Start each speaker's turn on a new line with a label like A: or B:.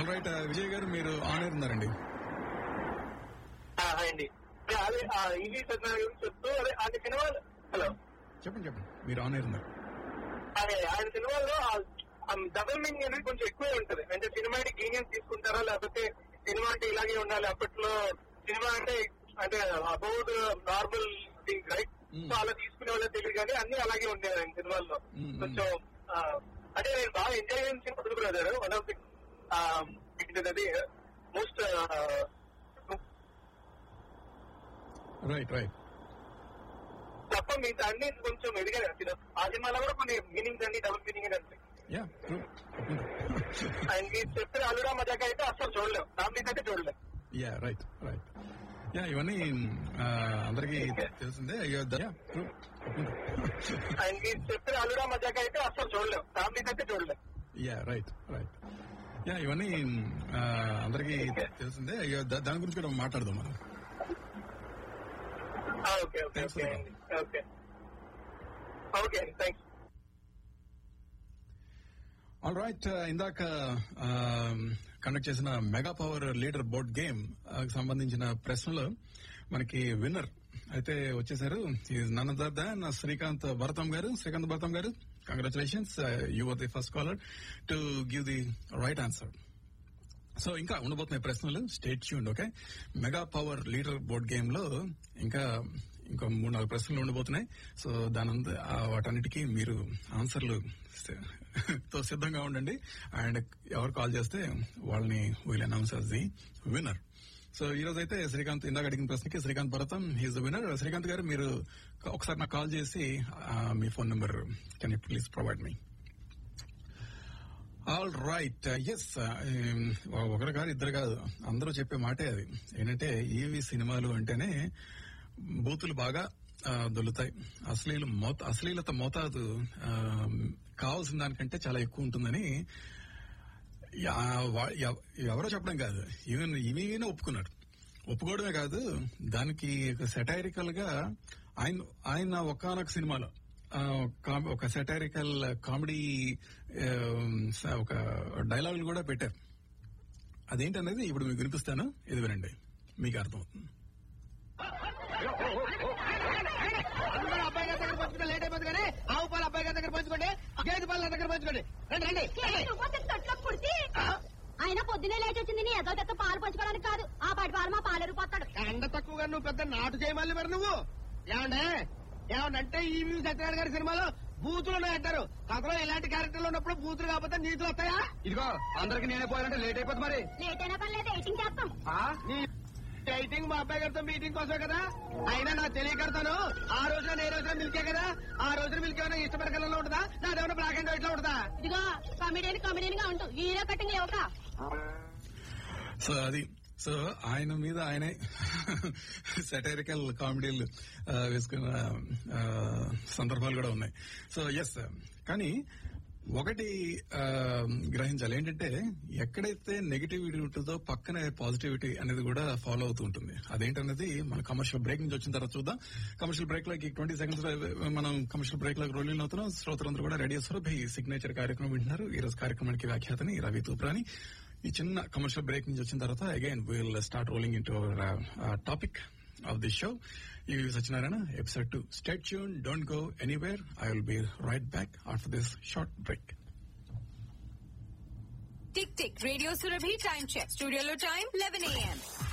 A: All right Vijay గారు మీరు on air ఉన్నారండి
B: హాయ్ అండి అదే ఆ ఈవీ సత్యనారాయణ గురించి చెప్తూ అదే ఆయన సినిమాలు హలో
A: చెప్పండి చెప్పండి మీరు ఆన్ ఎయిర్ ఉన్నారు
B: అదే ఆయన సినిమాల్లో డబుల్ మీనింగ్ అనేది కొంచెం ఎక్కువే ఉంటది అంటే సినిమాటిక్ లీనియన్స్ తీసుకుంటారా లేకపోతే సినిమా అంటే ఇలాగే ఉండాలి అప్పట్లో సినిమా అంటే అంటే about normal thing right
A: Mm.
B: So అలా తీసుకునే వాళ్ళకి తెలియదు కానీ అన్ని అలాగే ఉండేవి ఆయన సినిమాల్లో
A: Mm, mm.
B: కొంచెం ఆ, అంటే నేను బాగా ఎంజాయ్ చేసిన cinema brother one of the అది మోస్ట్
A: రైట్ రైట్
B: తప్ప మిగతా అన్ని కొంచెం ఎదిగాయి అసలు ఆ సినిమాలో కూడా కొన్ని మీనింగ్స్ అన్ని డబుల్ మీనింగ్ అని
A: యా
B: ఆయనకి చెప్పిన అల్లుడా మజాక అయితే అసలు చూడలేం ఫ్యామిలీస్ అయితే చూడలేం
A: యా రైట్ రైట్ యా ఇవన్నీ ఆ, అందరికీ తెలిసిందే అయ్యో ద- yeah, true. ఒప్పుకుంటా.
B: ఆయనకి చెప్పిన అల్లుడా మజాక అయితే అసలు చూడలేం ఫ్యామిలీస్ అయితే చూడలేం
A: యా రైట్ రైట్ యా ఇవన్నీ ఆ, అందరికీ తెలిసిందే అయ్యో దా- దాని గురించి కూడా మాట్లాడదాం మనం
B: okay okay
A: Thanks for
B: okay
A: the
B: అండి ఓకే ఓకే అండి థ్యాంక్స్
A: ఆల్ రైట్ ఇందాక కండక్ట్ చేసిన mega power leader board game సంబంధించిన ప్రశ్నలో మనకి విన్నర్ అయితే వచ్చేసారు none other than Srikanth Bharatam గారు శ్రీకాంత్ భరతం గారు congratulations you are the first caller to give the right answer so ఇంకా ఉండబోతున్నాయి ప్రశ్నలు stay tuned okay mega power leader board game లో ఇంకా ఇంకా మూడు నాలుగు ప్రశ్నలు ఉండబోతున్నాయి సో దాని అంద- ఆ వాటన్నిటికీ మీరు ఆన్సర్లు స- తో సిద్ధంగా ఉండండి అండ్ ఎవరు కాల్ చేస్తే వాళ్ళని we'll announce as the winner so ఈ రోజు అయితే శ్రీకాంత్ ఇందాక అడిగిన ప్రశ్నకి శ్రీకాంత్ భరతం హీస్ ద విన్నర్ శ్రీకాంత్ గారు మీరు ఒకసారి నాకు కాల్ చేసి ఆ, మీ phone number can you please provide మీ ఆల్ రైట్ ఎస్ ఒకరు కాదు ఇద్దరు కాదు అందరూ చెప్పే మాటే అది ఏంటంటే ఈవి సినిమాలు అంటేనే బూతులు బాగా ఆ, దొల్లుతాయి అశ్లీల మోత అశ్లీలత మోతాదు ఆ, కావాల్సిన దానికంటే చాలా ఎక్కువ ఉంటుందని యా- వా- ఎవ- ఎవరో చెప్పడం కాదు ఈవెన్ ఇవినే ఒప్పుకున్నారు ఒప్పుకోవడమే కాదు దానికి సెటైరికల్ గా ఆయన ఆయన ఒకనొక సినిమాలో ఆ, కామ్- ఒక సెటైరికల్ కామెడీ ఒక డైలాగులు కూడా పెట్టారు అదేంటనేది ఇప్పుడు మీకు వినిపిస్తాను ఇది వినండి మీకు అర్థమవుతుంది
C: అందరూ అబ్బాయి గారి దగ్గర పంచుకుంటే లేట్ అయిపోతుంది కానీ ఆవు పాలు అబ్బాయి గారి దగ్గర పంచుకోండి గేదె పాలు నా దగ్గర పంచుకోండి రండి రండి రండి.
D: ఆయన పొద్దునే లేచి వచ్చింది నీ ఏదో చెత్త పాలు పంచుకోవడానికి కాదు ఆ పాటి పాలు మా పాలు పోతాడు
C: ఎండ తక్కువగా నువ్వు పెద్ద నాటు చేయమల్లి మరి నువ్వు ఏమండే ఏమంటే ఈ సత్యనారాయణ గారి సినిమాలో బూతులు ఉన్నాయంటారు కథలో ఇలాంటి క్యారెక్టర్లు ఉన్నప్పుడు బూతులు కాకపోతే నీతులు వస్తాయా
E: ఇదిగో అందరికి నేనే పోయాలంటే లేట్ అయిపోతుంది మరి
D: లేట్ అయినా పని లేదు ఎయిటింగ్ చేస్తాం
C: నీ డైటింగ్ మా అబ్బాయి గారితో మీటింగ్ కోసమే కదా అయినా నా తెలియకడతాను ఆ రోజున నేను రోజున మిల్కే కదా ఆ రోజున మిల్క్ ఏమైనా ఇష్టపడ కలర్లో ఉంటుందా నాదేమైనా బ్లాక్ అండ్ వైట్ లో ఉంటుందా
D: ఇదిగో కమిడియన్ కమిడియన్ గా ఉంటూ హీరో కటింగ్ లేవక
A: సో అది సో ఆయన మీద ఆయనే సెటైరికల్ కామెడీలు ఆ, వేసుకున్న ఆ, సందర్భాలు కూడా ఉన్నాయి సో ఎస్ కానీ ఒకటి ఆ, గ్రహించాలి ఏంటంటే ఎక్కడైతే నెగిటివిటీ ఉంటుందో పక్కనే పాజిటివిటీ అనేది కూడా ఫాలో అవుతూ ఉంటుంది అదేంటనేది మన కమర్షియల్ బ్రేక్ నుంచి వచ్చిన తర్వాత చూద్దాం కమర్షియల్ బ్రేక్ లోకి ట్వంటీ సెకండ్స్ మనం కమర్షియల్ బ్రేక్ లోకి రోలింగ్ అవుతున్నాం శ్రోతలందరూ కూడా రేడియో సురభి సిగ్నేచర్ కార్యక్రమం వింటున్నారు ఈ రోజు కార్యక్రమానికి వ్యాఖ్యాతని రవి తూప్రాని ఈ చిన్న కమర్షియల్ బ్రేక్ నుంచి వచ్చిన తర్వాత again will start rolling in to topic of the show ఈ Satyanarayana episode to stay tuned don't go anywhere I will be right back after this short break
F: tick tick radio Surabhi time check స్టూడియోలో time eleven AM